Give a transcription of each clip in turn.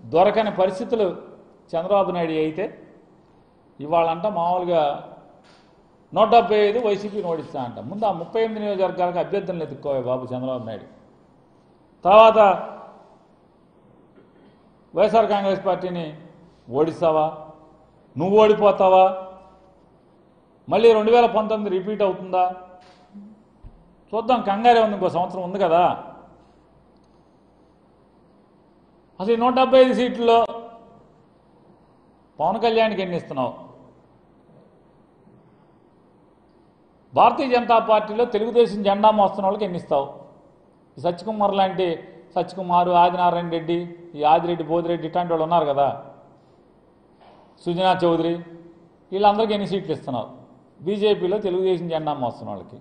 దొరకని పరిస్థితులు చంద్రబాబు నాయుడు అయితే ఇవాళంట మామూలుగా నూట డెబ్బై ఐదు వైసీపీని ఓడిస్తా అంట ముందు ఆ ముప్పై ఎనిమిది నియోజకవర్గాలకు అభ్యర్థులను ఎత్తుక్కోవే బాబు చంద్రబాబు నాయుడు తర్వాత వైఎస్ఆర్ కాంగ్రెస్ పార్టీని ఓడిస్తావా నువ్వు ఓడిపోతావా మళ్ళీ రెండు వేల పంతొమ్మిది రిపీట్ అవుతుందా చూద్దాం కంగారే ఉంది ఇంకో సంవత్సరం ఉంది కదా అసలు ఈ నూట డెబ్బై ఐదు సీట్లలో పవన్ కళ్యాణ్కి ఎన్ని ఇస్తున్నావు భారతీయ జనతా పార్టీలో తెలుగుదేశం జెండా మోస్తున్న వాళ్ళకి ఎన్ని ఇస్తావు ఈ సత్యకుమార్ లాంటి సత్యకుమారు ఆదినారాయణ రెడ్డి ఈ ఆదిరెడ్డి బోదిరెడ్డి ఇట్లాంటి వాళ్ళు ఉన్నారు కదా సుజనా చౌదరి వీళ్ళందరికీ ఎన్ని సీట్లు ఇస్తున్నావు బీజేపీలో తెలుగుదేశం జెండా మోస్తున్న వాళ్ళకి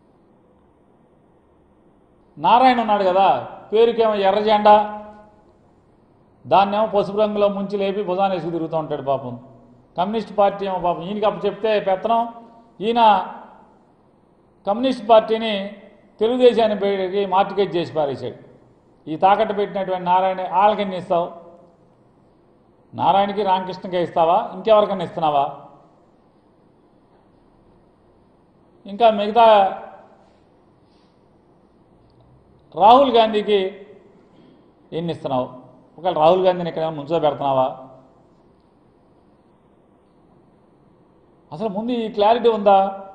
నారాయణ ఉన్నాడు కదా పేరుకేమో ఎర్ర జెండా దాన్నేమో పసుపు రంగులో ముంచి లేపి భుజాన్ని వేసుకు తిరుగుతూ ఉంటాడు పాపం కమ్యూనిస్ట్ పార్టీ ఏమో పాపం ఈయనకి అప్పు చెప్తే పెత్తనం ఈయన కమ్యూనిస్ట్ పార్టీని తెలుగుదేశాన్ని పెట్టి మార్టిగేజ్ చేసి పారేశాడు ఈ తాకట్టు పెట్టినటువంటి నారాయణ వాళ్ళకి ఎన్ని ఇస్తావు నారాయణకి రామకృష్ణకి ఇస్తావా ఇంకెవరికన్నా ఇస్తున్నావా ఇంకా మిగతా రాహుల్ గాంధీకి ఎన్ని ఇస్తున్నావు ఒకవేళ రాహుల్ గాంధీని ఇక్కడ ముంచో పెడుతున్నావా అసలు ముందు ఈ క్లారిటీ ఉందా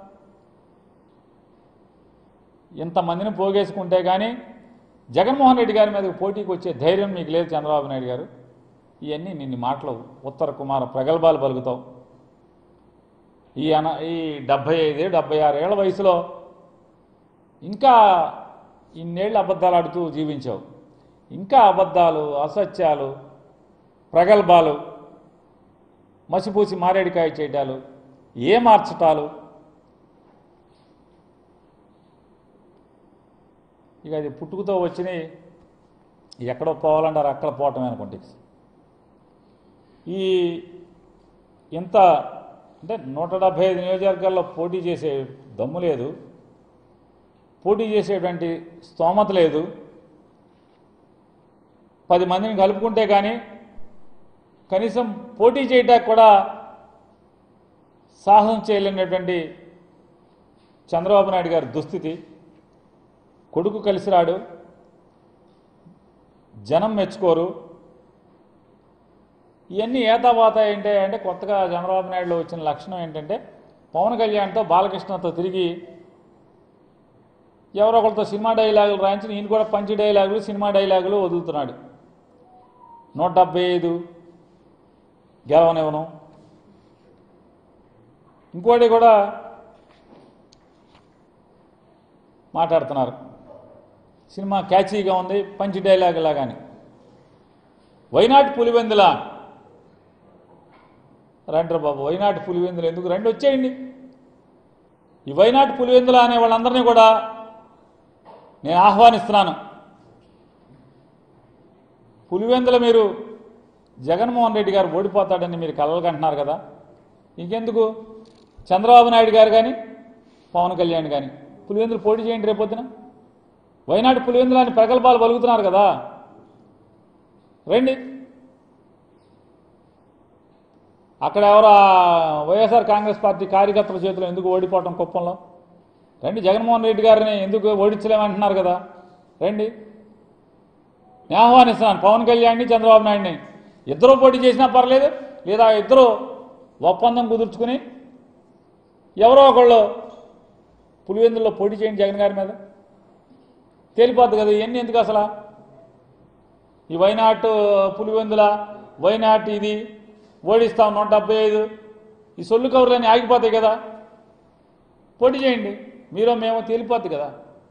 ఇంతమందిని పోగేసుకుంటే కానీ జగన్మోహన్ రెడ్డి గారి మీదకి పోటీకి వచ్చే ధైర్యం మీకు లేదు చంద్రబాబు నాయుడు గారు ఇవన్నీ నిన్ను మాటలు ఉత్తర కుమార ప్రగల్భాలు పలుకుతావు ఈ అన ఈ డెబ్భై ఐదు డెబ్భై ఆరు ఏళ్ల వయసులో ఇంకా ఇన్నేళ్ళు అబద్ధాలు ఆడుతూ జీవించావు ఇంకా అబద్ధాలు అసత్యాలు ప్రగల్భాలు మసిపూసి మారేడికాయ చేయటాలు ఏ మార్చటాలు ఇక అది పుట్టుకతో వచ్చినాయి ఎక్కడో పోవాలంటారు అక్కడ పోవటమే అనుకుంటే ఈ ఇంత అంటే నూట డెబ్భై ఐదు నియోజకవర్గాల్లో పోటీ చేసే దమ్ము లేదు పోటీ చేసేటువంటి స్తోమత లేదు పది మందిని కలుపుకుంటే కానీ కనీసం పోటీ చేయడానికి కూడా సాహసం చేయలేనటువంటి చంద్రబాబు నాయుడు గారి దుస్థితి కొడుకు కలిసి రాడు జనం మెచ్చుకోరు ఇవన్నీ ఏతావాత ఏంటి అంటే కొత్తగా చంద్రబాబు నాయుడులో వచ్చిన లక్షణం ఏంటంటే పవన్ కళ్యాణ్తో బాలకృష్ణతో తిరిగి ఎవరో ఒకరితో సినిమా డైలాగులు రాయించి ఈయన కూడా పంచి డైలాగులు సినిమా డైలాగులు వదులుతున్నాడు నూట డెబ్బై ఐదు గెలవనివ్వను ఇంకోటి కూడా మాట్లాడుతున్నారు సినిమా క్యాచీగా ఉంది పంచి డైలాగ్ లాగాని వైనాటి పులివెందుల రండ్ర బాబు వైనాటి పులివెందులు ఎందుకు రండి వచ్చేయండి ఈ వైనాటి పులివెందుల అనే వాళ్ళందరినీ కూడా నేను ఆహ్వానిస్తున్నాను పులివెందుల మీరు జగన్మోహన్ రెడ్డి గారు ఓడిపోతాడని మీరు కలలుకంటున్నారు కదా ఇంకెందుకు చంద్రబాబు నాయుడు గారు కానీ పవన్ కళ్యాణ్ కానీ పులివెందులు పోటీ చేయండి రేపొద్దున వైనాడు పులివెందులు అని ప్రగల్భాలు పలుకుతున్నారు కదా రండి అక్కడ ఎవరో ఆ వైఎస్ఆర్ కాంగ్రెస్ పార్టీ కార్యకర్తల చేతిలో ఎందుకు ఓడిపోవటం కుప్పంలో రండి జగన్మోహన్ రెడ్డి గారిని ఎందుకు ఓడించలేమంటున్నారు కదా రండి నేను ఆహ్వానిస్తున్నాను పవన్ కళ్యాణ్ని చంద్రబాబు నాయుడిని ఇద్దరు పోటీ చేసినా పర్లేదు లేదా ఇద్దరు ఒప్పందం కుదుర్చుకుని ఎవరో ఒకళ్ళు పులివెందుల్లో పోటీ చేయండి జగన్ గారి మీద తేలిపోద్ది కదా ఇవన్నీ ఎందుకు అసలు ఈ వైనాట్ పులివెందుల వైనాట్ ఇది ఓడిస్తాం నూట డెబ్బై ఐదు ఈ సొల్లు కవర్లన్నీ ఆగిపోతాయి కదా పోటీ చేయండి మీరో మేము తేలిపోద్ది కదా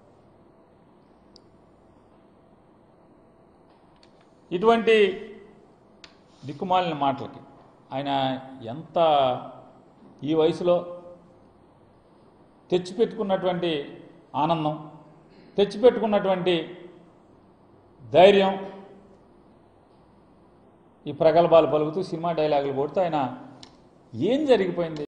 ఇటువంటి దిక్కుమాలిన మాటలకి ఆయన ఎంత ఈ వయసులో తెచ్చిపెట్టుకున్నటువంటి ఆనందం తెచ్చిపెట్టుకున్నటువంటి ధైర్యం ఈ ప్రగల్భాలు పలుకుతూ సినిమా డైలాగులు కొడుతూ ఆయన ఏం జరిగిపోయింది